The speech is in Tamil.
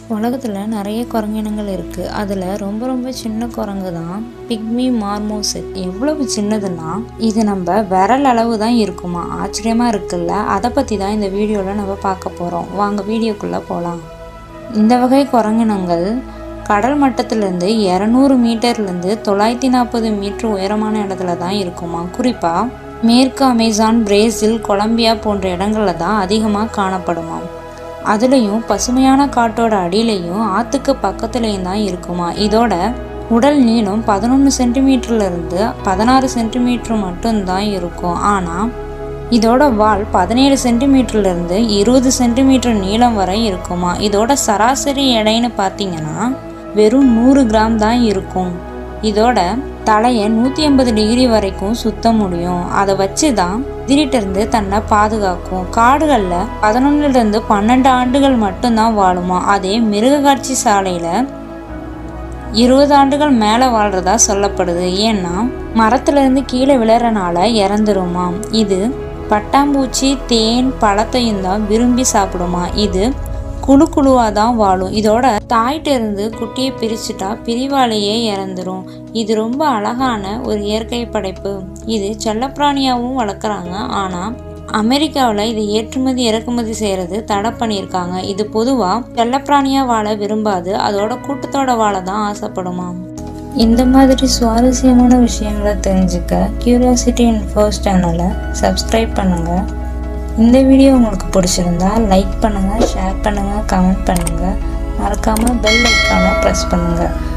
உலகத்தில் நிறைய குரங்கினங்கள் இருக்குது அதில் ரொம்ப ரொம்ப சின்ன குரங்கு தான் பிக்மி மார்மோசெட் எவ்வளவு சின்னதுன்னா இது நம்ம விரல் அளவு தான் இருக்குமா ஆச்சரியமாக இருக்குல்ல அதை பற்றி தான் இந்த வீடியோவில் நம்ம பார்க்க போகிறோம் வாங்க வீடியோக்குள்ளே போகலாம் இந்த வகை குரங்கினங்கள் கடல் மட்டத்திலேருந்து இரநூறு மீட்டர்லேருந்து தொள்ளாயிரத்தி நாற்பது மீட்டர் உயரமான இடத்துல தான் இருக்குமா குறிப்பாக மேற்கு அமேசான் பிரேசில் கொலம்பியா போன்ற இடங்களில் தான் அதிகமாக காணப்படுமாம் அதுலேயும் பசுமையான காட்டோட அடியிலையும் ஆற்றுக்கு பக்கத்துலேயும் தான் இருக்குமா இதோட உடல் நீளம் பதினொன்று சென்டிமீட்டர்லேருந்து பதினாறு சென்டிமீட்டர் மட்டும்தான் இருக்கும் ஆனால் இதோட வால் பதினேழு சென்டிமீட்டர்லேருந்து இருபது சென்டிமீட்டர் நீளம் வரை இருக்குமா இதோட சராசரி எடைன்னு பார்த்தீங்கன்னா வெறும் நூறு கிராம் தான் இருக்கும் இதோட தலையை நூற்றி ஐம்பது டிகிரி வரைக்கும் சுத்த முடியும் அதை வச்சு தான் திடீர்ட்டு தன்னை பாதுகாக்கும் காடுகளில் பதினொன்னுலேருந்து பன்னெண்டு ஆண்டுகள் மட்டும்தான் வாழுமா அதே மிருக காட்சி சாலையில் இருபது ஆண்டுகள் மேலே வாழ்றதா சொல்லப்படுது ஏன்னா மரத்துலேருந்து கீழே விழறனால இறந்துருமா இது பட்டாம்பூச்சி தேன் பழத்தையும் தான் விரும்பி சாப்பிடுமா இது குழு குழுவாக தான் வாழும் இதோட தாய்கிட்ட இருந்து குட்டியை பிரிச்சுட்டா பிரிவாலேயே இறந்துரும் இது ரொம்ப அழகான ஒரு இயற்கை படைப்பு இது செல்லப்பிராணியாகவும் வளர்க்குறாங்க ஆனால் அமெரிக்காவில் இது ஏற்றுமதி இறக்குமதி செய்கிறது தடை பண்ணியிருக்காங்க இது பொதுவாக செல்லப்பிராணியாக வாழ விரும்பாது அதோட கூட்டத்தோட வாழ தான் ஆசைப்படுமா இந்த மாதிரி சுவாரஸ்யமான விஷயங்களை தெரிஞ்சுக்க கியூரியாசிட்டி இன்ஃபோ சேனலை சப்ஸ்கிரைப் பண்ணுங்கள் இந்த வீடியோ உங்களுக்கு பிடிச்சிருந்தா லைக் பண்ணுங்கள் ஷேர் பண்ணுங்கள் கமெண்ட் பண்ணுங்கள் மறக்காமல் பெல் ஐக்கானை ப்ரெஸ் பண்ணுங்கள்